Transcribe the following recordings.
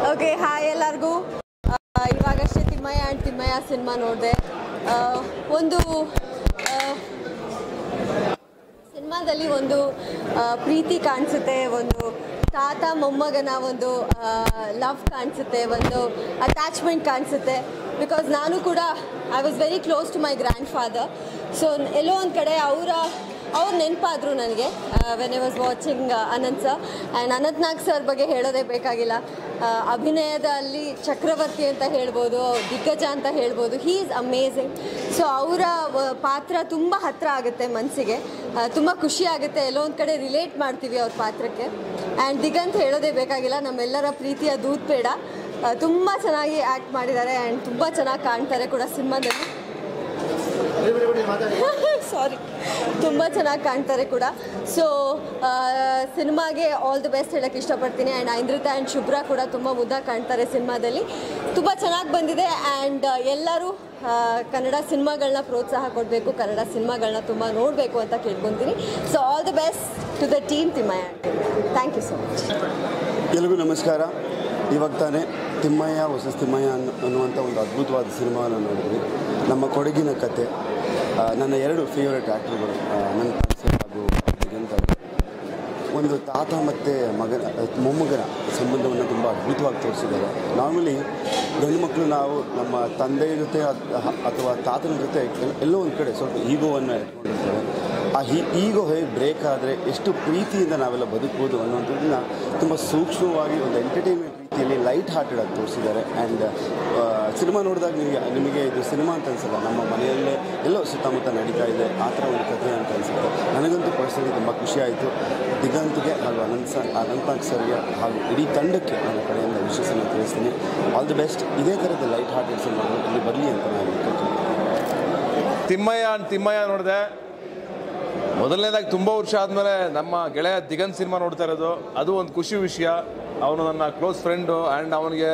Okay hi ಎಲ್ಲರಿಗೂ ಇವಾಗಷ್ಟೇ Thimmayya and Thimmayya cinema ನೋಡಿದೆ ಒಂದು ಸಿನಿಮಾದಲ್ಲಿ ಒಂದು ಆ, ಪ್ರೀತಿ ಕಾಣಿಸುತ್ತೆ ಒಂದು ತಾತ ಮೊಮ್ಮಗನ ಒಂದು ಲವ್ ಕಾಣಿಸುತ್ತೆ ಒಂದು ಅಟ್ಯಾಚ್ಮೆಂಟ್ ಕಾಣಿಸುತ್ತೆ ಬಿಕಾಸ್ ನಾನು ಕೂಡ I was very close to my grandfather so ಎಲ್ಲೋ ಒಂದು ಕಡೆ ಅವರ ಅವ್ರು ನೆನಪಾದರು ನನಗೆ when I was watching Anant sir and Anant Nag sir ಬಗ್ಗೆ ಹೇಳೋದೇ ಬೇಕಾಗಿಲ್ಲ ಆ, ಅಭಿನಯದಲ್ಲಿ ಚಕ್ರವರ್ತಿ ಅಂತ ಹೇಳ್ಬೋದು ದಿಗ್ಗಜ ಅಂತ ಹೇಳ್ಬೋದು ಹೀ ಈಸ್ ಅಮೇಝಿಂಗ್ ಸೊ ಅವರ ಪಾತ್ರ ತುಂಬ ಹತ್ತಿರ ಆಗುತ್ತೆ ಮನಸ್ಸಿಗೆ ತುಂಬ ಖುಷಿ ಆಗುತ್ತೆ ಎಲ್ಲೋ ಒಂದು ಕಡೆ ರಿಲೇಟ್ ಮಾಡ್ತೀವಿ ಅವ್ರ ಪಾತ್ರಕ್ಕೆ ಆ್ಯಂಡ್ ದಿಗಂತ್ ಹೇಳೋದೇ ಬೇಕಾಗಿಲ್ಲ ನಮ್ಮೆಲ್ಲರ ಪ್ರೀತಿಯ ದೂತ್ ಬೇಡ ತುಂಬ ಚೆನ್ನಾಗಿ ಆ್ಯಕ್ಟ್ ಮಾಡಿದ್ದಾರೆ ಆ್ಯಂಡ್ ತುಂಬ ಚೆನ್ನಾಗಿ ಕಾಣ್ತಾರೆ ಕೂಡ ಸಿನಿಮಾದಲ್ಲಿ ಸಾರಿ ತುಂಬ ಚೆನ್ನಾಗಿ ಕಾಣ್ತಾರೆ ಕೂಡ ಸೊ ಸಿನಿಮಾಗೆ ಆಲ್ ದಿ ಬೆಸ್ಟ್ ಹೇಳೋಕ್ಕೆ ಇಷ್ಟಪಡ್ತೀನಿ ಆ್ಯಂಡ್ ಐಂದ್ರಿತಾ ಆ್ಯಂಡ್ ಶುಭ್ರ ಕೂಡ ತುಂಬ ಮುದ್ದಾಗಿ ಕಾಣ್ತಾರೆ ಸಿನಿಮಾದಲ್ಲಿ ತುಂಬ ಚೆನ್ನಾಗಿ ಬಂದಿದೆ ಆ್ಯಂಡ್ ಎಲ್ಲರೂ ಆ, ಕನ್ನಡ ಸಿನಿಮಾಗಳನ್ನ ಪ್ರೋತ್ಸಾಹ ಕೊಡಬೇಕು ಕನ್ನಡ ಸಿನಿಮಾಗಳನ್ನ ತುಂಬ ನೋಡಬೇಕು ಅಂತ ಕೇಳ್ಕೊತೀನಿ so all the best to the team Thimmayya thank you so much ಎಲ್ರಿಗೂ ನಮಸ್ಕಾರ ಇವಾಗ ತಾನೇ ತಿಮ್ಮಯ್ಯ ಹೊಸ ತಿಮ್ಮಯ್ಯ ಅನ್ನು ಅನ್ನುವಂಥ ಒಂದು ಅದ್ಭುತವಾದ ಸಿನಿಮಾವನ್ನು ನೋಡಿದ್ವಿ ನಮ್ಮ ಕೊಡಗಿನ ಕತೆ ಆ, ನನ್ನ ಎರಡು ಫೇವ್ರೆಟ್ ಆ್ಯಕ್ಟ್ರುಗಳು ನನ್ನ ಹಾಗೂ ದಿಗಂತ್ ಅವರು. ಒಂದು ತಾತ ಮತ್ತು ಮಗನ ಮೊಮ್ಮಗನ ಸಂಬಂಧವನ್ನು ತುಂಬ ಅದ್ಭುತವಾಗಿ ತೋರಿಸಿದ್ದಾರೆ ನಾರ್ಮಲಿ ಗಂಡು ಮಕ್ಕಳು ನಾವು ನಮ್ಮ ತಂದೆಯ ಜೊತೆ ಅತ್- ಅಥವಾ ತಾತನ ಜೊತೆ ಎಲ್- ಎಲ್ಲೋ ಒಂದು ಕಡೆ ಸ್ವಲ್ಪ ಈಗೋವನ್ನು ಇಟ್ಕೊಂಡಿರ್ತೇವೆ ಆ ಹಿ ಈಗೋ ಹೇಗೆ ಬ್ರೇಕ್ ಆದರೆ ಎಷ್ಟು ಪ್ರೀತಿಯಿಂದ ನಾವೆಲ್ಲ ಬದುಕ್ಬೋದು ಅನ್ನುವಂಥದ್ದನ್ನ ತುಂಬ ಸೂಕ್ಷ್ಮವಾಗಿ ಒಂದು ಎಂಟರ್ಟೈನ್ಮೆಂಟ್ ರೀತಿಯಲ್ಲಿ ಲೈಟ್ ಹಾರ್ಟೆಡ್ ಆಗಿ ತೋರಿಸಿದ್ದಾರೆ ಆ್ಯಂಡ್ ಸಿನಿಮಾ ನೋಡಿದಾಗ ನಿಮಗೆ ನಿಮಗೆ ಇದು ಸಿನಿಮಾ ಅಂತ ಅನ್ಸಲ್ಲ ನಮ್ಮ ಮನೆಯಲ್ಲೇ ಎಲ್ಲೋ ಸುತ್ತಮುತ್ತ ನಡೀತಾ ಇದೆ ಆ ಥರ ಒಂದು ಕಥೆ ಅಂತ ಅನಿಸುತ್ತೆ ನನಗಂತೂ ಪರ್ಸನಲಿ ತುಂಬ ಖುಷಿ ಆಯಿತು ದಿಗಂತ್ಗೆ ಹಾಗೂ ಅನಂತ್ ಸರ್ ಅನಂತಾಗ್ ಸರ್ಗೆ ಹಾಗೂ ಇಡೀ ತಂಡಕ್ಕೆ ನನ್ನ ಕಡೆಯಿಂದ ವಿಶ್ವಾಸನ ತಿಳಿಸ್ತೀನಿ ಆಲ್ ದಿ ಬೆಸ್ಟ್ ಇದೇ ಥರದ ಲೈಟ್ ಹಾರ್ಟೆಡ್ ಸಿನಿಮಾಗಳು ಇಲ್ಲಿ ಬರಲಿ ಅಂತ ನಾನು ಕೇಳ್ತೀನಿ ತಿಮ್ಮಯ್ಯ ಅಂಡ್ ತಿಮ್ಮಯ್ಯ ನೋಡಿದೆ ಮೊದಲನೇದಾಗಿ ತುಂಬ ವರ್ಷ ಆದಮೇಲೆ ನಮ್ಮ ಗೆಳೆಯ ದಿಗಂತ್ ಸಿನಿಮಾ ನೋಡ್ತಾ ಇರೋದು ಅದು ಒಂದು ಖುಷಿ ವಿಷಯ ಅವನು ನನ್ನ ಕ್ಲೋಸ್ ಫ್ರೆಂಡು ಆ್ಯಂಡ್ ಅವನಿಗೆ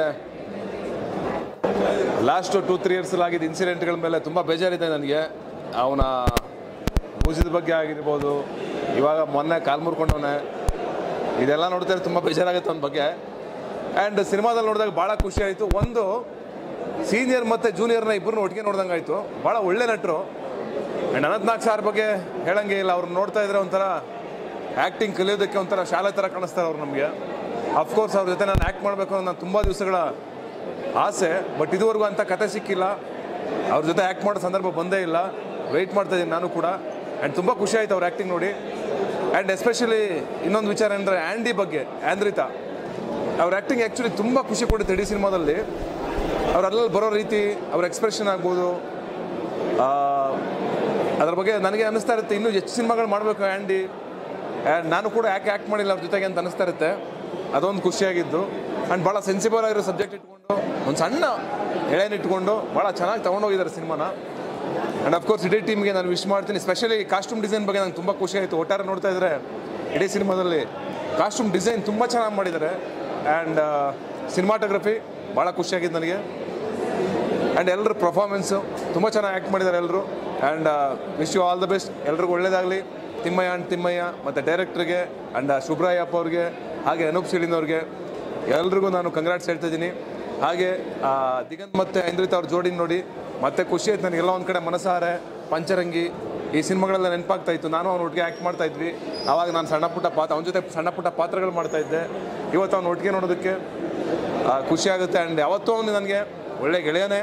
ಲಾಸ್ಟ್ ಟೂ ತ್ರೀ ಇಯರ್ಸಲ್ಲಿ ಆಗಿದ್ದ ಇನ್ಸಿಡೆಂಟ್ಗಳ ಮೇಲೆ ತುಂಬ ಬೇಜಾರಿದೆ ನನಗೆ ಅವನ ಭೂಜದ ಬಗ್ಗೆ ಆಗಿರ್ಬೋದು ಇವಾಗ ಮೊನ್ನೆ ಕಾಲು ಮುರ್ಕೊಂಡವನೆ ಇದೆಲ್ಲ ನೋಡ್ತಾರೆ ತುಂಬ ಬೇಜಾರಾಗುತ್ತೆ ಅವನ ಬಗ್ಗೆ ಆ್ಯಂಡ್ ಸಿನಿಮಾದಲ್ಲಿ ನೋಡಿದಾಗ ಭಾಳ ಖುಷಿ ಆಯಿತು ಒಂದು ಸೀನಿಯರ್ ಮತ್ತು ಜೂನಿಯರ್ನ ಇಬ್ಬರನ್ನ ಒಟ್ಟಿಗೆ ನೋಡ್ದಂಗೆ ಆಯಿತು ಭಾಳ ಒಳ್ಳೆ ನಟರು ಆ್ಯಂಡ್ ಅನಂತ್ನಾಗ್ ಸಾರ್ ಬಗ್ಗೆ ಹೇಳಂಗೆ ಇಲ್ಲ ಅವ್ರನ್ನ ನೋಡ್ತಾ ಇದ್ರೆ ಒಂಥರ ಆ್ಯಕ್ಟಿಂಗ್ ಕಲಿಯೋದಕ್ಕೆ ಒಂಥರ ಶಾಲೆ ಥರ ಕಾಣಿಸ್ತಾರೆ ಅವ್ರು ನಮಗೆ ಅಫ್ಕೋರ್ಸ್ ಅವ್ರ ಜೊತೆ ನಾನು ಆ್ಯಕ್ಟ್ ಮಾಡಬೇಕು ಅನ್ನೋ ನಾನು ತುಂಬ ದಿವಸಗಳ ಆಸೆ ಬಟ್ ಇದುವರೆಗೂ ಅಂಥ ಕತೆ ಸಿಕ್ಕಿಲ್ಲ ಅವ್ರ ಜೊತೆ ಆ್ಯಕ್ಟ್ ಮಾಡೋ ಸಂದರ್ಭ ಬಂದೇ ಇಲ್ಲ ವೆಯ್ಟ್ ಮಾಡ್ತಾ ಇದ್ದೀನಿ ನಾನು ಕೂಡ ಆ್ಯಂಡ್ ತುಂಬ ಖುಷಿ ಆಯ್ತು ಅವ್ರ ಆ್ಯಕ್ಟಿಂಗ್ ನೋಡಿ ಆ್ಯಂಡ್ ಎಸ್ಪೆಷಲಿ ಇನ್ನೊಂದು ವಿಚಾರ ಅಂದರೆ ಆ್ಯಂಡಿ ಬಗ್ಗೆ ಆ್ಯಂದ್ರಿತಾ ಅವ್ರ ಆ್ಯಕ್ಟಿಂಗ್ ಆ್ಯಕ್ಚುಲಿ ತುಂಬ ಖುಷಿ ಕೊಡುತ್ತೆ ಇಡೀ ಸಿನಿಮಾದಲ್ಲಿ ಅವ್ರ ಅಲ್ಲಲ್ಲಿ ಬರೋ ರೀತಿ ಅವ್ರ ಎಕ್ಸ್ಪ್ರೆಷನ್ ಆಗ್ಬೋದು ಆ, ಅದ್ರ ಬಗ್ಗೆ ನನಗೆ ಅನ್ನಿಸ್ತಾ ಇರುತ್ತೆ ಇನ್ನೂ ಹೆಚ್ಚು ಸಿನಿಮಾಗಳು ಮಾಡಬೇಕು ಆ್ಯಂಡಿ ಆ್ಯಂಡ್ ನಾನು ಕೂಡ ಯಾಕೆ ಆ್ಯಕ್ಟ್ ಮಾಡಿಲ್ಲ ಅವ್ರ ಜೊತೆಗೆ ಅಂತ ಅನ್ನಿಸ್ತಾ ಇರುತ್ತೆ ಅದೊಂದು ಖುಷಿಯಾಗಿದ್ದು ಆ್ಯಂಡ್ ಭಾಳ ಸೆನ್ಸಿಬಲ್ ಆಗಿರೋ ಸಬ್ಜೆಕ್ಟ್ ಇಟ್ಕೊಂಡು ಒಂದು ಸಣ್ಣ ಎಳೆನ ಇಟ್ಕೊಂಡು ಭಾಳ ಚೆನ್ನಾಗಿ ತೊಗೊಂಡೋಗಿದ್ದಾರೆ ಸಿನಿಮಾನ ಆ್ಯಂಡ್ ಅಫ್ಕೋರ್ಸ್ ಇಡೀ ಟೀಮ್ಗೆ ನಾನು ವಿಶ್ ಮಾಡ್ತೀನಿ ಸ್ಪೆಷಲಿ ಕಾಸ್ಟ್ಯೂಮ್ ಡಿಸೈನ್ ಬಗ್ಗೆ ನಂಗೆ ತುಂಬ ಖುಷಿ ಆಯಿತು ಒಟ್ಟಾರೆ ನೋಡ್ತಾ ಇದ್ದರೆ ಇಡೀ ಸಿನಿಮಾದಲ್ಲಿ ಕಾಸ್ಟ್ಯೂಮ್ ಡಿಸೈನ್ ತುಂಬ ಚೆನ್ನಾಗಿ ಮಾಡಿದ್ದಾರೆ ಆ್ಯಂಡ್ ಸಿನಿಮಾಟೋಗ್ರಫಿ ಭಾಳ ಖುಷಿಯಾಗಿದ್ದು ನನಗೆ ಆ್ಯಂಡ್ ಎಲ್ಲರ ಪರ್ಫಾರ್ಮೆನ್ಸು ತುಂಬ ಚೆನ್ನಾಗಿ ಆ್ಯಕ್ಟ್ ಮಾಡಿದ್ದಾರೆ ಎಲ್ಲರೂ and wish you all the best ಎಲ್ರಿಗೂ ಒಳ್ಳೇದಾಗಲಿ ತಿಮ್ಮಯ್ಯ ಆ್ಯಂಡ್ ತಿಮ್ಮಯ್ಯ ಮತ್ತು ಡೈರೆಕ್ಟ್ರಿಗೆ ಆ್ಯಂಡ್ ಶುಭ್ರಾಯಪ್ಪ ಅವ್ರಿಗೆ ಹಾಗೆ ಅನೂಪ್ ಸಿಳಿನ್ ಅವ್ರಿಗೆ ಎಲ್ರಿಗೂ ನಾನು ಕಂಗ್ರಾಟ್ಸ್ ಹೇಳ್ತಾ ಇದ್ದೀನಿ ಹಾಗೆ ಆ, ದಿಗಂತ್ ಮತ್ತು ಐಂದ್ರಿತ್ ಅವ್ರ ಜೋಡಿ ನೋಡಿ ಮತ್ತೆ ಖುಷಿ ಆಯ್ತು ನನಗೆಲ್ಲ ಒಂದು ಕಡೆ ಮನಸಾರೆ ಪಂಚರಂಗಿ ಈ ಸಿನಿಮಾಗಳೆಲ್ಲ ನೆನಪಾಗ್ತಾ ಇತ್ತು ನಾನು ಅವ್ನ ಒಟ್ಟಿಗೆ ಆ್ಯಕ್ಟ್ ಮಾಡ್ತಾ ಇದ್ವಿ ಆವಾಗ ನಾನು ಸಣ್ಣ ಪುಟ್ಟ ಪಾತ್ರ ಅವನ ಜೊತೆ ಸಣ್ಣ ಪುಟ್ಟ ಪಾತ್ರಗಳು ಮಾಡ್ತಾ ಇದ್ದೆ ಇವತ್ತು ಅವ್ನ ಒಟ್ಟಿಗೆ ನೋಡೋದಕ್ಕೆ ಆ, ಖುಷಿ ಆಗುತ್ತೆ ಆ್ಯಂಡ್ ಯಾವತ್ತೂ ಅವನು ನನಗೆ ಒಳ್ಳೆ ಗೆಳೆಯನೇ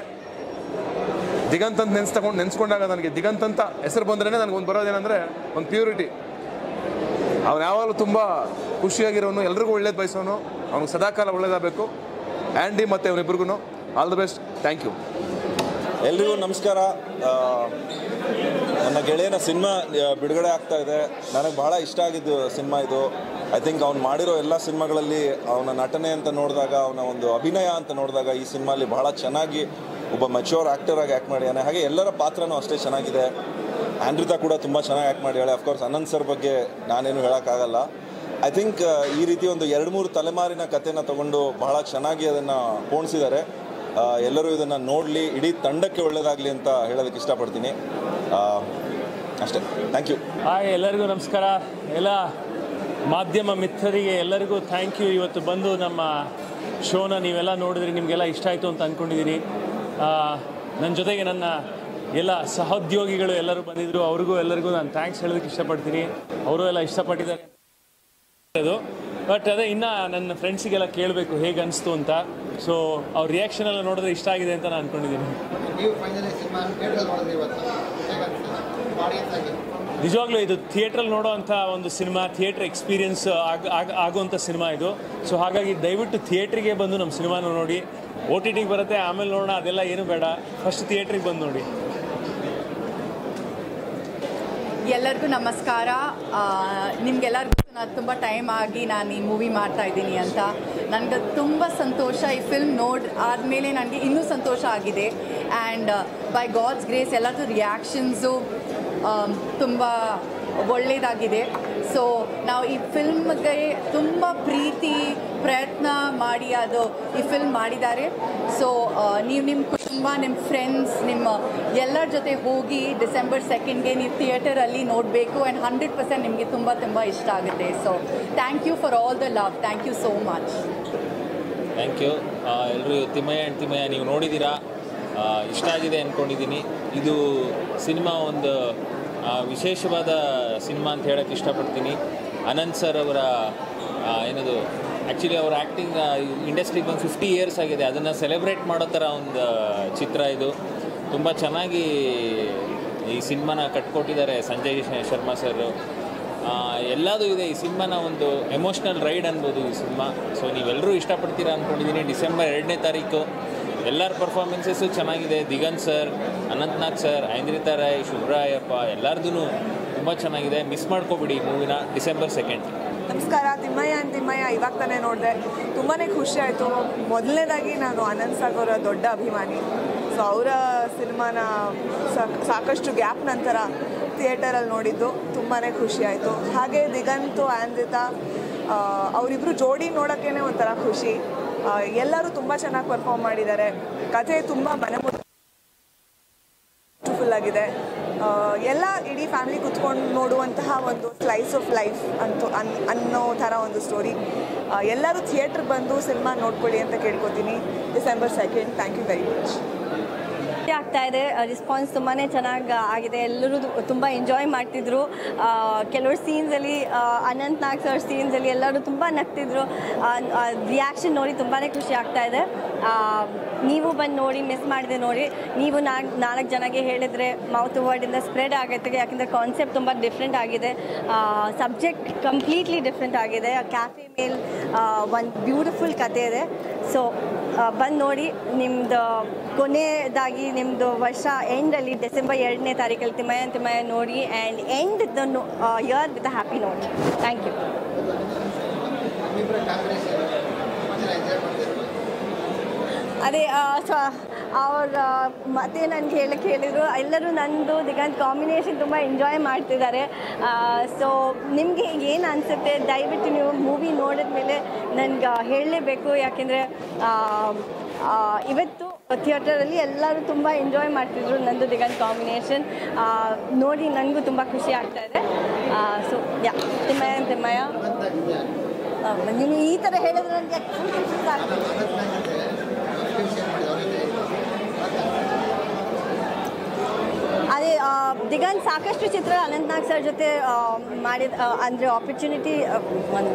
ದಿಗಂತ್ ಅಂತ ನೆನ್ಸ್ ತಗೊಂಡು ನೆನ್ಸ್ಕೊಂಡಾಗ ನನಗೆ ದಿಗಂತ್ ಅಂತ ಹೆಸರು ಬಂದ್ರೇ ನನಗೆ ಒಂದು ಬರೋದೇನೆಂದರೆ ಒಂದು ಪ್ಯೂರಿಟಿ ಅವ್ನು ಯಾವಾಗಲೂ ತುಂಬ ಖುಷಿಯಾಗಿರೋನು ಎಲ್ರಿಗೂ ಒಳ್ಳೇದು ಬಯಸೋನು ಅವ್ನಿಗೆ ಸದಾಕಾಲ ಒಳ್ಳೇದಾಗಬೇಕು ಆ್ಯಂಡಿ ಮತ್ತು ಅವನಿಬ್ರಿಗೂ all the best thank you ಎಲ್ರಿಗೂ ನಮಸ್ಕಾರ ಆ, ನನ್ನ ಗೆಳೆಯನ ಸಿನಿಮಾ ಬಿಡುಗಡೆ ಆಗ್ತಾ ಇದೆ ನನಗೆ ಬಹಳ ಇಷ್ಟ ಆಗಿದ್ದು ಸಿನಿಮಾ ಇದು ಐ ಥಿಂಕ್ ಅವ್ನು ಮಾಡಿರೋ ಎಲ್ಲ ಸಿನಿಮಾಗಳಲ್ಲಿ ಅವನ ನಟನೆ ಅಂತ ನೋಡಿದಾಗ ಅವನ ಒಂದು ಅಭಿನಯ ಅಂತ ನೋಡಿದಾಗ ಈ ಸಿನಿಮಾಲಿ ಬಹಳ ಚೆನ್ನಾಗಿ ಒಬ್ಬ ಮೆಚೂರ್ ಆ್ಯಕ್ಟರ್ ಆಗಿ ಆ್ಯಕ್ಟ್ ಮಾಡಿದ್ದಾನೆ ಹಾಗೆ ಎಲ್ಲರ ಪಾತ್ರನೂ ಅಷ್ಟೇ ಚೆನ್ನಾಗಿದೆ ಆಂಡ್ರಿತಾ ಕೂಡ ತುಂಬ ಚೆನ್ನಾಗಿ ಆ್ಯಕ್ಟ್ ಮಾಡಿದ್ದಾಳೆ ಅಫ್ಕೋರ್ಸ್ ಅನಂತ್ ಸರ್ ಬಗ್ಗೆ ನಾನೇನು ಹೇಳೋಕ್ಕಾಗಲ್ಲ ಐ ಥಿಂಕ್ ಈ ರೀತಿ ಒಂದು ಎರಡು ಮೂರು ತಲೆಮಾರಿನ ಕಥೆನ ತಗೊಂಡು ಬಹಳ ಚೆನ್ನಾಗಿ ಅದನ್ನು ಪೋಣಿಸಿದ್ದಾರೆ ಆ, ಎಲ್ಲರೂ ಇದನ್ನು ನೋಡಲಿ ಇಡೀ ತಂಡಕ್ಕೆ ಒಳ್ಳೆಯದಾಗಲಿ ಅಂತ ಹೇಳೋದಕ್ಕೆ ಇಷ್ಟಪಡ್ತೀನಿ ಆ, ಅಷ್ಟೇ ಥ್ಯಾಂಕ್ ಯು ಹಾಯ್ ಎಲ್ಲರಿಗೂ ನಮಸ್ಕಾರ ಎಲ್ಲ ಮಾಧ್ಯಮ ಮಿತ್ರರಿಗೆ ಎಲ್ಲರಿಗೂ ಥ್ಯಾಂಕ್ ಯು ಇವತ್ತು ಬಂದು ನಮ್ಮ ಶೋನ ನೀವೆಲ್ಲ ನೋಡಿದ್ರಿ ನಿಮಗೆಲ್ಲ ಇಷ್ಟ ಆಯಿತು ಅಂತ ಅಂದ್ಕೊಂಡಿದ್ದೀನಿ ನನ್ನ ಜೊತೆಗೆ ನನ್ನ ಎಲ್ಲ ಸಹೋದ್ಯೋಗಿಗಳು ಎಲ್ಲರೂ ಬಂದಿದ್ದರು ಅವ್ರಿಗೂ ಎಲ್ಲರಿಗೂ ನಾನು ಥ್ಯಾಂಕ್ಸ್ ಹೇಳೋದಕ್ಕೆ ಇಷ್ಟಪಡ್ತೀನಿ ಅವರು ಎಲ್ಲ ಇಷ್ಟಪಟ್ಟಿದ್ದಾರೆ ಅದು ಬಟ್ ಅದೇ ಇನ್ನು ನನ್ನ ಫ್ರೆಂಡ್ಸಿಗೆಲ್ಲ ಕೇಳಬೇಕು ಹೇಗೆ ಅನಿಸ್ತು ಅಂತ ಸೊ ಅವ್ರ ರಿಯಾಕ್ಷನ್ ಎಲ್ಲ ನೋಡಿದ್ರೆ ಇಷ್ಟ ಆಗಿದೆ ಅಂತ ನಾನು ಅಂದ್ಕೊಂಡಿದ್ದೀನಿ ನೀವು ಫೈನಲಿ ಸಿನಿಮಾ ಥಿಯೇಟರ್ ನೋಡಿದ್ರಿ ಇವತ್ತು ಹೇಗೆ ಆಡಿಯನ್ಸ್ ಆಗಿ ನಿಜವಾಗ್ಲೂ ಇದು ಥಿಯೇಟ್ರಲ್ಲಿ ನೋಡೋ ಅಂಥ ಒಂದು ಸಿನಿಮಾ ಥಿಯೇಟ್ರ್ ಎಕ್ಸ್ಪೀರಿಯನ್ಸ್ ಆಗ ಆಗ ಆಗುವಂಥ ಸಿನಿಮಾ ಇದು ಸೊ ಹಾಗಾಗಿ ದಯವಿಟ್ಟು ಥಿಯೇಟ್ರಿಗೆ ಬಂದು ನಮ್ಮ ಸಿನಿಮಾನ ನೋಡಿ ಓ ಟಿ ಟಿಗೆ ಬರುತ್ತೆ ಆಮೇಲೆ ನೋಡೋಣ ಅದೆಲ್ಲ ಏನು ಬೇಡ ಫಸ್ಟ್ ಥಿಯೇಟ್ರಿಗೆ ಬಂದು ನೋಡಿ ಎಲ್ಲರಿಗೂ ನಮಸ್ಕಾರ ನಿಮ್ಗೆಲ್ಲರಿಗೂ ನಾನು ತುಂಬ ಟೈಮ್ ಆಗಿ ನಾನು ಈ ಮೂವಿ ಮಾಡ್ತಾ ಇದ್ದೀನಿ ಅಂತ ನನಗೆ ತುಂಬ ಸಂತೋಷ ಈ ಫಿಲ್ಮ್ ನೋಡಿ ಆದಮೇಲೆ ನನಗೆ ಇನ್ನೂ ಸಂತೋಷ ಆಗಿದೆ ಆ್ಯಂಡ್ ಬೈ ಗಾಡ್ಸ್ ಗ್ರೇಸ್ ಎಲ್ಲರದ್ದು ರಿಯಾಕ್ಷನ್ಸು ತುಂಬ ಒಳ್ಳೆಯದಾಗಿದೆ ಸೊ ನಾವು ಈ ಫಿಲ್ಮ್ಗೆ ತುಂಬ ಪ್ರೀತಿ ಪ್ರಯತ್ನ ಮಾಡಿ ಅದು ಈ ಫಿಲ್ಮ್ ಮಾಡಿದ್ದಾರೆ ಸೊ ನೀವು ನಿಮ್ಮ ಕುಟುಂಬ ನಿಮ್ಮ ಫ್ರೆಂಡ್ಸ್ ನಿಮ್ಮ ಎಲ್ಲರ ಜೊತೆ ಹೋಗಿ ಡಿಸೆಂಬರ್ ಸೆಕೆಂಡ್ಗೆ ನೀವು ಥಿಯೇಟರಲ್ಲಿ ನೋಡಬೇಕು ಆ್ಯಂಡ್ ಹಂಡ್ರೆಡ್ ಪರ್ಸೆಂಟ್ ನಿಮಗೆ ತುಂಬ ತುಂಬ ಇಷ್ಟ ಆಗುತ್ತೆ so thank you for all the love thank you so much thank you ಎಲ್ಲರೂ ತಿಮ್ಮಯ್ಯ ಆ್ಯಂಡ್ ತಿಮ್ಮಯ್ಯ ನೀವು ನೋಡಿದ್ದೀರಾ ಆ, ಇಷ್ಟ ಆಗಿದೆ ಅಂದ್ಕೊಂಡಿದ್ದೀನಿ ಇದು ಸಿನಿಮಾ ಒಂದು ಆ, ವಿಶೇಷವಾದ ಸಿನಿಮಾ ಅಂತ ಹೇಳೋಕ್ಕೆ ಇಷ್ಟಪಡ್ತೀನಿ ಅನಂತ್ ಸರ್ ಅವರ ಆ, ಏನದು ಆ್ಯಕ್ಚುಲಿ ಅವ್ರ ಆ್ಯಕ್ಟಿಂಗ್ ಇಂಡಸ್ಟ್ರಿಗೆ ಒಂದು ಫಿಫ್ಟಿ ಇಯರ್ಸ್ ಆಗಿದೆ ಅದನ್ನು ಸೆಲೆಬ್ರೇಟ್ ಮಾಡೋ ಥರ ಒಂದು ಚಿತ್ರ ಇದು ತುಂಬ ಚೆನ್ನಾಗಿ ಈ ಸಿನಿಮಾನ ಕಟ್ಕೊಟ್ಟಿದ್ದಾರೆ ಸಂಜಯ್ ಶ- ಶರ್ಮಾ ಸರ್ ಎಲ್ಲದೂ ಇದೆ ಈ ಸಿನಿಮಾನ ಒಂದು ಎಮೋಷ್ನಲ್ ರೈಡ್ ಅನ್ಬೋದು ಈ ಸಿನಿಮಾ ಸೊ ನೀವೆಲ್ಲರೂ ಇಷ್ಟಪಡ್ತೀರಾ ಅಂದ್ಕೊಂಡಿದ್ದೀನಿ ಡಿಸೆಂಬರ್ ಎರಡನೇ ತಾರೀಕು ಎಲ್ಲರ ಪರ್ಫಾರ್ಮೆನ್ಸಸ್ಸು ಚೆನ್ನಾಗಿದೆ ದಿಗಂತ್ ಸರ್ ಅನಂತ್ನಾಗ್ ಸರ್ ಐಂದ್ರಿತಾ ರಾಯ್ ಶುಭ್ರಾಯಪ್ಪ ಎಲ್ಲರದೂ ತುಂಬ ಚೆನ್ನಾಗಿದೆ ಮಿಸ್ ಮಾಡ್ಕೋಬಿಡಿ ಈ ಮೂವಿನ ಡಿಸೆಂಬರ್ ಸೆಕೆಂಡ್ ನಮಸ್ಕಾರ ತಿಮ್ಮಯ್ಯ ಅಂತ ತಿಮ್ಮಯ್ಯ ಇವಾಗ ತಾನೇ ನೋಡಿದೆ ತುಂಬಾ ಖುಷಿ ಆಯಿತು ಮೊದಲನೇದಾಗಿ ನಾನು ಅನಂತ್ ಸಾಗ್ ಅವರ ದೊಡ್ಡ ಅಭಿಮಾನಿ ಸೊ ಅವರ ಸಿನಿಮಾನ ಸಾಕ್- ಸಾಕಷ್ಟು ಗ್ಯಾಪ್ ನಂತರ ಥಿಯೇಟರಲ್ಲಿ ನೋಡಿದ್ದು ತುಂಬಾ ಖುಷಿ ಆಯಿತು ಹಾಗೆ ದಿಗಂತು ಆಂದ್ರಿತಾ ಆ, ಅವರಿಬ್ರು ಜೋಡಿ ನೋಡೋಕ್ಕೇ ಒಂಥರ ಖುಷಿ ಆ, ಎಲ್ಲರೂ ತುಂಬ ಚೆನ್ನಾಗಿ ಪರ್ಫಾರ್ಮ್ ಮಾಡಿದ್ದಾರೆ ಕಥೆ ತುಂಬ ಮನಮುಟ್ಟ ಬ್ಯೂಟಿಫುಲ್ ಆಗಿದೆ ಆ, ಎಲ್ಲ ಇಡೀ ಫ್ಯಾಮಿಲಿ ಕುತ್ಕೊಂಡು ನೋಡುವಂತಹ ಒಂದು ಸ್ಲೈಸ್ ಆಫ್ ಲೈಫ್ ಅಂತೂ ಅನ್ ಅನ್ನೋ ಥರ ಒಂದು ಸ್ಟೋರಿ ಎಲ್ಲರೂ ಥಿಯೇಟ್ರಿಗೆ ಬಂದು ಸಿನಿಮಾ ನೋಡ್ಕೊಳ್ಳಿ ಅಂತ ಕೇಳ್ಕೊತೀನಿ December second thank you very much ಖುಷಿ ಆಗ್ತಾ ಇದೆ ರಿಸ್ಪಾನ್ಸ್ ತುಂಬಾ ಚೆನ್ನಾಗಿ ಆಗಿದೆ ಎಲ್ಲರೂ ತುಂಬ ಎಂಜಾಯ್ ಮಾಡ್ತಿದ್ರು ಕೆಲವರು ಸೀನ್ಸಲ್ಲಿ ಅನಂತ್ ನಾಗ್ ಸರ್ ಸೀನ್ಸಲ್ಲಿ ಎಲ್ಲರೂ ತುಂಬ ನಗ್ತಿದ್ರು ರಿಯಾಕ್ಷನ್ ನೋಡಿ ತುಂಬಾ ಖುಷಿ ಆಗ್ತಾ ಇದೆ ಆ, ನೀವು ಬಂದು ನೋಡಿ ಮಿಸ್ ಮಾಡಿದೆ ನೋಡಿ ನೀವು ನಾಲ್ಕು ನಾಲ್ಕು ಜನಕ್ಕೆ ಹೇಳಿದರೆ ಮೌತ್ ವರ್ಡಿಂದ ಸ್ಪ್ರೆಡ್ ಆಗೈತೆ ಯಾಕೆಂದರೆ ಕಾನ್ಸೆಪ್ಟ್ ತುಂಬ ಡಿಫ್ರೆಂಟ್ ಆಗಿದೆ ಸಬ್ಜೆಕ್ಟ್ ಕಂಪ್ಲೀಟ್ಲಿ ಡಿಫ್ರೆಂಟ್ ಆಗಿದೆ ಕ್ಯಾಫೆ ಮೇಲ್ ಒಂದು ಬ್ಯೂಟಿಫುಲ್ ಕತೆ ಇದೆ ಸೊ ಬಂದು ನೋಡಿ ನಿಮ್ಮದು ಕೊನೆಯದಾಗಿ ನಿಮ್ಮದು ವರ್ಷ ಎಂಡಲ್ಲಿ ಡಿಸೆಂಬರ್ ಎರಡನೇ ತಾರೀಕಲ್ಲಿ ತಿಮ್ಮಯ್ಯ ತಿಮ್ಮಯ್ಯ ನೋಡಿ and end the year with happy ನೋಡಿ ಥ್ಯಾಂಕ್ ಯು ನಿಮ್ಮಿಬ್ಬರ ಕಾಂಬಿನೇಷನ್ ತುಂಬ ಜನ ಎಂಜಾಯ್ ಮಾಡ್ತಿದ್ರು ಅದೇ ಸೊ ಅವ್ರ ಮತ್ತೆ ನನಗೆ ಹೇಳಕ್ಕೆ ಹೇಳಿದರು ಎಲ್ಲರೂ ನಂದು ದಿಗಂತ್ ಕಾಂಬಿನೇಷನ್ ತುಂಬ ಎಂಜಾಯ್ ಮಾಡ್ತಿದ್ದಾರೆ ಸೊ ನಿಮಗೆ ಏನು ಅನಿಸುತ್ತೆ ದಯವಿಟ್ಟು ನೀವು ಮೂವಿ ನೋಡಿದ ಮೇಲೆ ನನಗೆ ಹೇಳಲೇಬೇಕು ಯಾಕೆಂದರೆ ಇವತ್ತು ಥಿಯೇಟರಲ್ಲಿ ಎಲ್ಲರೂ ತುಂಬ ಎಂಜಾಯ್ ಮಾಡ್ತಿದ್ರು ನಂದು ದಿಗಂತ್ ಕಾಂಬಿನೇಷನ್ ನೋಡಿ ನನಗೂ ತುಂಬ ಖುಷಿ ಆಗ್ತಾ ಇದೆ ಸೊ ಯಾ ತಿಮ್ಮಯ್ಯ ತಿಮ್ಮಯ್ಯ ಆ, ನೀವು ಈ ಥರ ಹೇಳಿದ್ರೆ ನನಗೆ ಫುಲ್ ಖುಷಿ ಆಗ್ತದೆ ಅದೇ ಆ, ದಿಗಂತ್ ಸಾಕಷ್ಟು ಚಿತ್ರ ಅನಂತ್ನಾಗ್ ಸರ್ ಜೊತೆ ಆ, ಮಾಡಿದ ಆ, ಅಂದರೆ ಆಪರ್ಚುನಿಟಿ ಒಂದು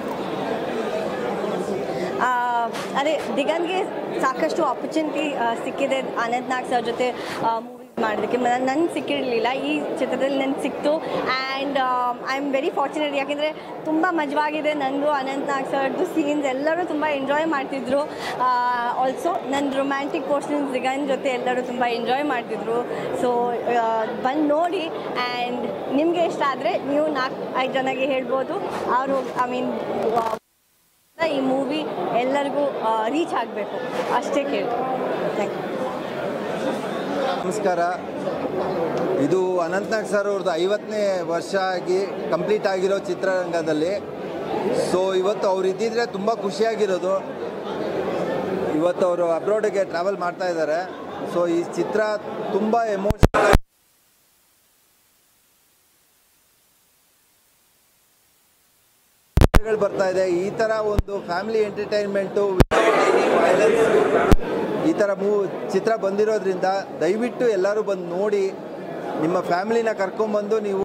ಆ, ಅದೇ ದಿಗಂತ್ಗೆ ಸಾಕಷ್ಟು ಆಪರ್ಚುನಿಟಿ ಸಿಕ್ಕಿದೆ ಅನಂತ್ನಾಗ್ ಸರ್ ಜೊತೆ ಮೂವಿ ಮಾಡೋದಕ್ಕೆ ನನಗೆ ಸಿಕ್ಕಿರಲಿಲ್ಲ ಈ ಚಿತ್ರದಲ್ಲಿ ನನಗೆ ಸಿಕ್ತು and I am very fortunate ಯಾಕೆಂದರೆ ತುಂಬ ಮಜವಾಗಿದೆ ನಂದು ಅನಂತ್ನಾಗ್ ಸರ್ದು ಸೀನ್ಸ್ ಎಲ್ಲರೂ ತುಂಬ ಎಂಜಾಯ್ ಮಾಡ್ತಿದ್ರು ಆಲ್ಸೋ ನನ್ನ ರೊಮ್ಯಾಂಟಿಕ್ ಪೋರ್ಷನ್ಸ್ ದಿಗಂತ್ ಜೊತೆ ಎಲ್ಲರೂ ತುಂಬ ಎಂಜಾಯ್ ಮಾಡ್ತಿದ್ರು ಸೊ ಬಂದು ನೋಡಿ ಆ್ಯಂಡ್ ನಿಮಗೆ ಇಷ್ಟ ಆದರೆ ನೀವು ನಾಲ್ಕು ಐದು ಜನಗೆ ಹೇಳ್ಬೋದು ಅವರು ಐ ಮೀನ್ ಈ ಮೂವಿ ಎಲ್ಲರಿಗೂ ರೀಚ್ ಆಗಬೇಕು ಅಷ್ಟೇ ಕೇಳಿ ಥ್ಯಾಂಕ್ ಯು ನಮಸ್ಕಾರ ಇದು ಅನಂತ್ನಾಗ್ ಸರ್ ಅವ್ರದ್ದು ಐವತ್ತನೇ ವರ್ಷ ಆಗಿ ಕಂಪ್ಲೀಟ್ ಆಗಿರೋ ಚಿತ್ರರಂಗದಲ್ಲಿ ಸೊ ಇವತ್ತು ಅವ್ರು ಇದ್ದಿದ್ರೆ ತುಂಬ ಖುಷಿಯಾಗಿರೋದು ಇವತ್ತು ಅವರು ಅಬ್ರಾಡಿಗೆ ಟ್ರಾವೆಲ್ ಮಾಡ್ತಾ ಇದ್ದಾರೆ ಸೊ ಈ ಚಿತ್ರ ತುಂಬ ಎಮೋಷನಲ್ ಗಳು ಬರ್ತಾ ಇದೆ ಈ ಥರ ಒಂದು ಫ್ಯಾಮಿಲಿ ಎಂಟರ್ಟೈನ್ಮೆಂಟು ಈ ಥರ ಮೂ ಚಿತ್ರ ಬಂದಿರೋದ್ರಿಂದ ದಯವಿಟ್ಟು ಎಲ್ಲರೂ ಬಂದು ನೋಡಿ ನಿಮ್ಮ ಫ್ಯಾಮಿಲಿನ ಕರ್ಕೊಂಬಂದು ನೀವು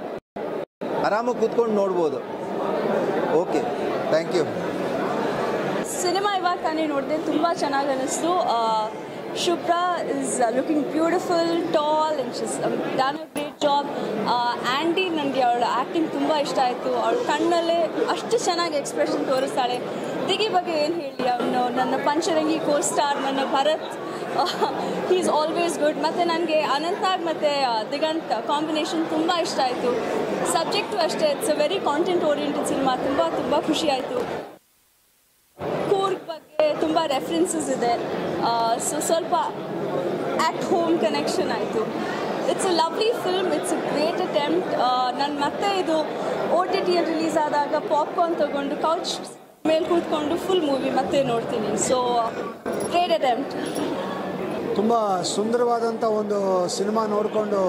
ಆರಾಮಾಗಿ ಕೂತ್ಕೊಂಡು ನೋಡ್ಬೋದು ಓಕೆ ಥ್ಯಾಂಕ್ ಯು ಸಿನಿಮಾ ಇವಾಗ ತಾನೇ ನೋಡಿದೆ ತುಂಬ ಚೆನ್ನಾಗಿ ಅನ್ನಿಸ್ತು Shubhra is looking beautiful tall and she's done a great job ಆ್ಯಂಡಿ ನನಗೆ ಅವಳ ಆ್ಯಕ್ಟಿಂಗ್ ತುಂಬ ಇಷ್ಟ ಆಯಿತು ಅವಳ ಕಣ್ಣಲ್ಲೇ ಅಷ್ಟು ಚೆನ್ನಾಗಿ ಎಕ್ಸ್ಪ್ರೆಷನ್ ತೋರಿಸ್ತಾಳೆ ದಿಗಿ ಬಗ್ಗೆ ಏನು ಹೇಳಿ ಅವನು ನನ್ನ ಪಂಚರಂಗಿ ಕೋ ಸ್ಟಾರ್ ನನ್ನ Bharat he is always good ಮತ್ತು ನನಗೆ ಅನಂತಾಗ್ ಮತ್ತು ದಿಗಂತ್ ಕಾಂಬಿನೇಷನ್ ತುಂಬ ಇಷ್ಟ ಆಯಿತು ಸಬ್ಜೆಕ್ಟು ಅಷ್ಟೇ it's a very content oriented cinema ತುಂಬ ತುಂಬ ಖುಷಿ ಆಯಿತು ಕೂರ್ಗ್ ಬಗ್ಗೆ ತುಂಬ ರೆಫರೆನ್ಸಸ್ ಇದೆ ಸೊ ಸ್ವಲ್ಪ ಆ್ಯಟ್ ಹೋಮ್ ಕನೆಕ್ಷನ್ ಆಯಿತು it's a lovely film it's a great attempt ನಾನು ಮತ್ತೆ ಇದು ಓ ಟಿ ಟಿಯಲ್ಲಿ ರಿಲೀಸ್ ಆದಾಗ ಪಾಪ್ಕಾರ್ನ್ ತೊಗೊಂಡು ಕೌಚ್ ಮೇಲೆ ಕೂತ್ಕೊಂಡು ಫುಲ್ ಮೂವಿ ಮತ್ತೆ ನೋಡ್ತೀನಿ ಸೊ ಗ್ರೇಟ್ ಅಟೆಂಪ್ಟ್ ತುಂಬ ಸುಂದರವಾದಂಥ ಒಂದು ಸಿನಿಮಾ ನೋಡಿಕೊಂಡು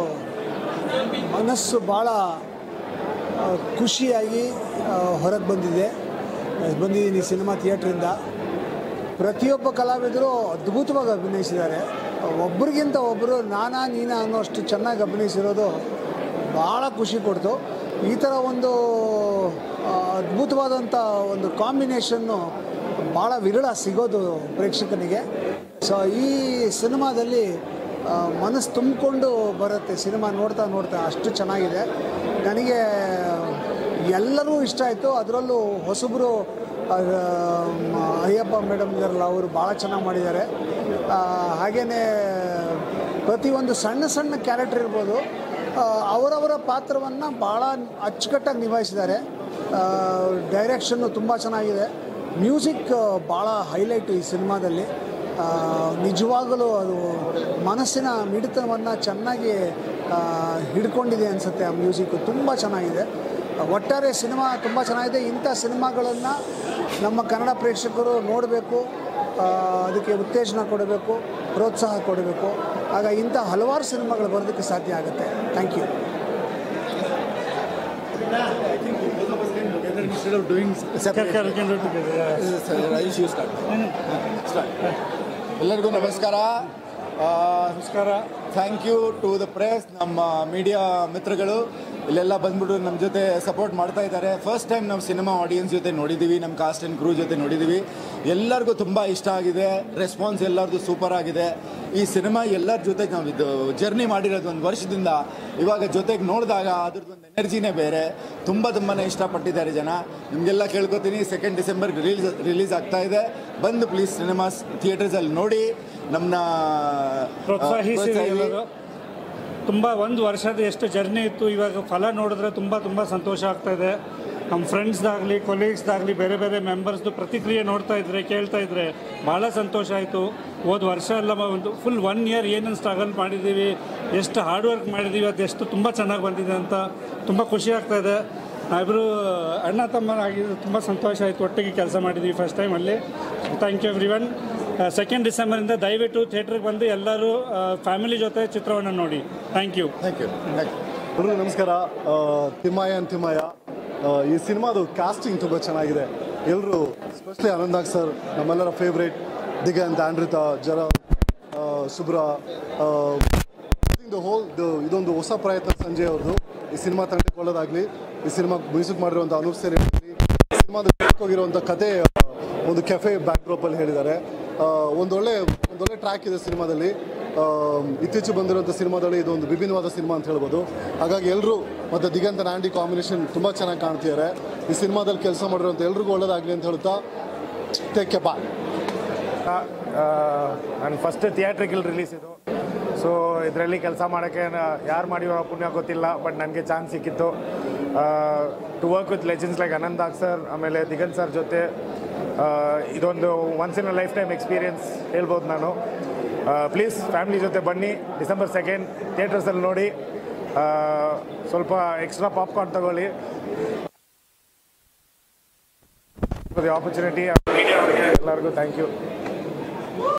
ಮನಸ್ಸು ಭಾಳ ಆ, ಖುಷಿಯಾಗಿ ಹೊರಗೆ ಬಂದಿದೆ ಬಂದಿದ್ದೀನಿ ಸಿನಿಮಾ ಥಿಯೇಟ್ರಿಂದ ಪ್ರತಿಯೊಬ್ಬ ಕಲಾವಿದರು ಅದ್ಭುತವಾಗಿ ಅಭಿನಯಿಸಿದ್ದಾರೆ ಒಬ್ರಿಗಿಂತ ಒಬ್ಬರು ನಾನಾ ನೀನಾ ಅನ್ನೋಷ್ಟು ಚೆನ್ನಾಗಿ ಅಭಿನಯಿಸಿರೋದು ಭಾಳ ಖುಷಿ ಕೊಡ್ತು ಈ ಥರ ಒಂದು ಆ, ಅದ್ಭುತವಾದಂಥ ಒಂದು ಕಾಂಬಿನೇಷನ್ನು ಭಾಳ ವಿರಳ ಸಿಗೋದು ಪ್ರೇಕ್ಷಕನಿಗೆ ಸೊ ಈ ಸಿನಿಮಾದಲ್ಲಿ ಆ, ಮನಸ್ಸು ತುಂಬಿಕೊಂಡು ಬರುತ್ತೆ ಸಿನಿಮಾ ನೋಡ್ತಾ ನೋಡ್ತಾ ಅಷ್ಟು ಚೆನ್ನಾಗಿದೆ ನನಗೆ ಎಲ್ಲರೂ ಇಷ್ಟ ಆಯಿತು ಅದರಲ್ಲೂ ಹೊಸಬರು ಆ, ಮ, ಅಯ್ಯಪ್ಪ ಮೇಡಮ್ ಇದಾರಲ್ಲ ಅವರು ಭಾಳ ಚೆನ್ನಾಗಿ ಮಾಡಿದ್ದಾರೆ ಹಾಗೆಯೇ ಪ್ರತಿಯೊಂದು ಸಣ್ಣ ಸಣ್ಣ ಕ್ಯಾರೆಕ್ಟರ್ ಇರ್ಬೋದು ಆ, ಅವರವರ ಪಾತ್ರವನ್ನು ಭಾಳ ಅಚ್ಚುಕಟ್ಟಾಗಿ ನಿಭಾಯಿಸಿದ್ದಾರೆ ಡೈರೆಕ್ಷನ್ನು ತುಂಬ ಚೆನ್ನಾಗಿದೆ ಮ್ಯೂಸಿಕ್ ಭಾಳ ಹೈಲೈಟು ಈ ಸಿನಿಮಾದಲ್ಲಿ ಆ, ನಿಜವಾಗಲೂ ಅದು ಮನಸ್ಸಿನ ಮಿಡಿತವನ್ನು ಚೆನ್ನಾಗಿ ಆ, ಹಿಡ್ಕೊಂಡಿದೆ ಅನಿಸುತ್ತೆ ಆ ಮ್ಯೂಸಿಕ್ಕು ತುಂಬ ಚೆನ್ನಾಗಿದೆ ಒಟ್ಟಾರೆ ಸಿನಿಮಾ ತುಂಬ ಚೆನ್ನಾಗಿದೆ ಇಂಥ ಸಿನಿಮಾಗಳನ್ನು ನಮ್ಮ ಕನ್ನಡ ಪ್ರೇಕ್ಷಕರು ನೋಡಬೇಕು ಅದಕ್ಕೆ ಉತ್ತೇಜನ ಕೊಡಬೇಕು ಪ್ರೋತ್ಸಾಹ ಕೊಡಬೇಕು ಆಗ ಇಂಥ ಹಲವಾರು ಸಿನಿಮಾಗಳು ಬರೋದಕ್ಕೆ ಸಾಧ್ಯ ಆಗುತ್ತೆ thank you Instead of doing separate. ಎಲ್ಲರಿಗೂ ನಮಸ್ಕಾರ ನಮಸ್ಕಾರ thank you to the press ನಮ್ಮ ಮೀಡಿಯಾ ಮಿತ್ರಗಳು ಇಲ್ಲೆಲ್ಲ ಬಂದ್ಬಿಟ್ಟು ನಮ್ಮ ಜೊತೆ ಸಪೋರ್ಟ್ ಮಾಡ್ತಾ ಇದ್ದಾರೆ ಫಸ್ಟ್ ಟೈಮ್ ನಾವು ಸಿನಿಮಾ ಆಡಿಯನ್ಸ್ ಜೊತೆ ನೋಡಿದ್ದೀವಿ ನಮ್ಮ ಕಾಸ್ಟ್ ಆ್ಯಂಡ್ ಕ್ರೂ ಜೊತೆ ನೋಡಿದ್ದೀವಿ ಎಲ್ಲರಿಗೂ ತುಂಬ ಇಷ್ಟ ಆಗಿದೆ ರೆಸ್ಪಾನ್ಸ್ ಎಲ್ಲರದು ಸೂಪರ್ ಆಗಿದೆ ಈ ಸಿನಿಮಾ ಎಲ್ಲರ ಜೊತೆ ನಾವು ಇದು ಜರ್ನಿ ಮಾಡಿರೋದು ಒಂದು ವರ್ಷದಿಂದ ಇವಾಗ ಜೊತೆಗೆ ನೋಡಿದಾಗ ಅದ್ರದ್ದು ಒಂದು ಎನರ್ಜಿನೇ ಬೇರೆ ತುಂಬ ತುಂಬಾ ಇಷ್ಟಪಟ್ಟಿದ್ದಾರೆ ಜನ ನಿಮಗೆಲ್ಲ ಕೇಳ್ಕೊತೀನಿ ಸೆಕೆಂಡ್ ಡಿಸೆಂಬರ್ ರಿಲೀಸ್ ರಿಲೀಸ್ ಆಗ್ತಾ ಇದೆ ಬಂದು ಪ್ಲೀಸ್ ಸಿನಿಮಾಸ್ ಥಿಯೇಟರ್ಸಲ್ಲಿ ನೋಡಿ ನಮ್ಮನ್ನ ಪ್ರೋತ್ಸಾಹಿಸಿ ಎಲ್ಲರೂ ತುಂಬ ಒಂದು ವರ್ಷದ ಎಷ್ಟು ಜರ್ನಿ ಇತ್ತು ಇವಾಗ ಫಲ ನೋಡಿದ್ರೆ ತುಂಬ ತುಂಬ ಸಂತೋಷ ಆಗ್ತಾ ಇದೆ ನಮ್ಮ ಫ್ರೆಂಡ್ಸ್ದಾಗಲಿ ಕೊಲೀಗ್ಸ್ದಾಗಲಿ ಬೇರೆ ಬೇರೆ ಮೆಂಬರ್ಸ್ದು ಪ್ರತಿಕ್ರಿಯೆ ನೋಡ್ತಾ ಇದ್ರೆ ಕೇಳ್ತಾ ಇದ್ರೆ ಭಾಳ ಸಂತೋಷ ಆಯಿತು ಹೋದ ವರ್ಷ ಎಲ್ಲ ಮ- ಒಂದು ಫುಲ್ ಒನ್ ಇಯರ್ ಏನೇನು ಸ್ಟ್ರಗಲ್ ಮಾಡಿದ್ದೀವಿ ಎಷ್ಟು ಹಾರ್ಡ್ ವರ್ಕ್ ಮಾಡಿದ್ದೀವಿ ಅದೆಷ್ಟು ತುಂಬ ಚೆನ್ನಾಗಿ ಬಂದಿದೆ ಅಂತ ತುಂಬ ಖುಷಿ ಆಗ್ತಾ ಇದೆ ನಾವಿಬ್ಬರು ಅಣ್ಣ ತಮ್ಮನಾಗಿದ್ದು ತುಂಬ ಸಂತೋಷ ಆಯಿತು ಒಟ್ಟಿಗೆ ಕೆಲಸ ಮಾಡಿದ್ದೀವಿ ಫಸ್ಟ್ ಟೈಮ್ ಅಲ್ಲಿ thank you everyone second ಡಿಸೆಂಬರಿಂದ ದಯವಿಟ್ಟು ಥಿಯೇಟ್ರಿಗೆ ಬಂದು ಎಲ್ಲರೂ ಫ್ಯಾಮಿಲಿ ಜೊತೆ ಚಿತ್ರವನ್ನು ನೋಡಿ ಥ್ಯಾಂಕ್ ಯು ಥ್ಯಾಂಕ್ ಯು ಎಲ್ರಿಗೂ ನಮಸ್ಕಾರ ಆ, ತಿಮ್ಮಯ್ಯ ಅಂಡ್ ತಿಮ್ಮಯ್ಯ ಆ, ಈ ಸಿನಿಮಾದು ಕಾಸ್ಟಿಂಗ್ ತುಂಬ ಚೆನ್ನಾಗಿದೆ ಎಲ್ಲರೂ ಸ್ಪೆಷಲಿ ಅನಂತಾಗ್ ಸರ್ ನಮ್ಮೆಲ್ಲರ ಫೇವ್ರೇಟ್ ದಿಗಂತ್ ಆಂಡ್ರಿತ ಜರ ಆ, ಸುಬ್ರಾ ದ ಹೋಲ್ ಇದೊಂದು ಹೊಸ ಪ್ರಯತ್ನ ಸಂಜಯ್ ಅವ್ರದ್ದು ಈ ಸಿನಿಮಾ ತಂಡಕ್ಕೆ ಒಳ್ಳೇದಾಗಲಿ ಈ ಸಿನಿಮಾ ಮ್ಯೂಸಿಕ್ ಮಾಡಿರುವಂಥ ಅನೂಪ್ ಸೇರಿ ಈ ಸಿನಿಮಾದ ಹೋಗಿರುವಂಥ ಕತೆ ಆ, ಒಂದು ಕೆಫೆ ಬ್ಯಾಕ್ಡ್ರಾಪಲ್ಲಿ ಹೇಳಿದ್ದಾರೆ ಆ, ಒಂದೊಳ್ಳೆ ಒಂದೊಳ್ಳೆ ಟ್ರ್ಯಾಕ್ ಇದೆ ಸಿನಿಮಾದಲ್ಲಿ ಆ, ಇತ್ತೀಚೆಗೆ ಬಂದಿರುವಂಥ ಸಿನಿಮಾದಲ್ಲಿ ಇದೊಂದು ವಿಭಿನ್ನವಾದ ಸಿನಿಮಾ ಅಂತ ಹೇಳ್ಬೋದು ಹಾಗಾಗಿ ಎಲ್ಲರೂ ಮತ್ತು ದಿಗಂತ ಆ್ಯಂಡಿ ಕಾಂಬಿನೇಷನ್ ತುಂಬ ಚೆನ್ನಾಗಿ ಕಾಣ್ತಿದ್ದಾರೆ ಈ ಸಿನಿಮಾದಲ್ಲಿ ಕೆಲಸ ಮಾಡಿರುವಂಥ ಎಲ್ರಿಗೂ ಒಳ್ಳೇದಾಗಲಿ ಅಂತ ಹೇಳ್ತಾ ಟೇಕ್ ಕೆ ಬಾಯ್ ನನ್ನ ಫಸ್ಟ್ ಥಿಯೇಟ್ರಿಕಲ್ ರಿಲೀಸ್ ಇದು ಸೊ ಇದರಲ್ಲಿ ಕೆಲಸ ಮಾಡೋಕ್ಕೆ ಯಾರು ಮಾಡಿರೋ ಪುಣ್ಯ ಗೊತ್ತಿಲ್ಲ ಬಟ್ ನನಗೆ ಚಾನ್ಸ್ ಸಿಕ್ಕಿತ್ತು to work with legends like ಅನಂತಾಗ್ sir ಆಮೇಲೆ ದಿಗಂತ್ ಸರ್ ಜೊತೆ ಆ, ಇದೊಂದು once in a life time experience ಹೇಳ್ಬೋದು ನಾನು ಪ್ಲೀಸ್ ಫ್ಯಾಮಿಲಿ ಜೊತೆ ಬನ್ನಿ ಡಿಸೆಂಬರ್ ಸೆಕೆಂಡ್ ಥಿಯೇಟರ್ಸಲ್ಲಿ ನೋಡಿ ಆ, ಸ್ವಲ್ಪ ಎಕ್ಸ್ಟ್ರಾ ಪಾಪ್ಕಾರ್ನ್ ತಗೊಳ್ಳಿ ಆಪರ್ಚುನಿಟಿ ಎಲ್ಲರಿಗೂ ಥ್ಯಾಂಕ್ ಯು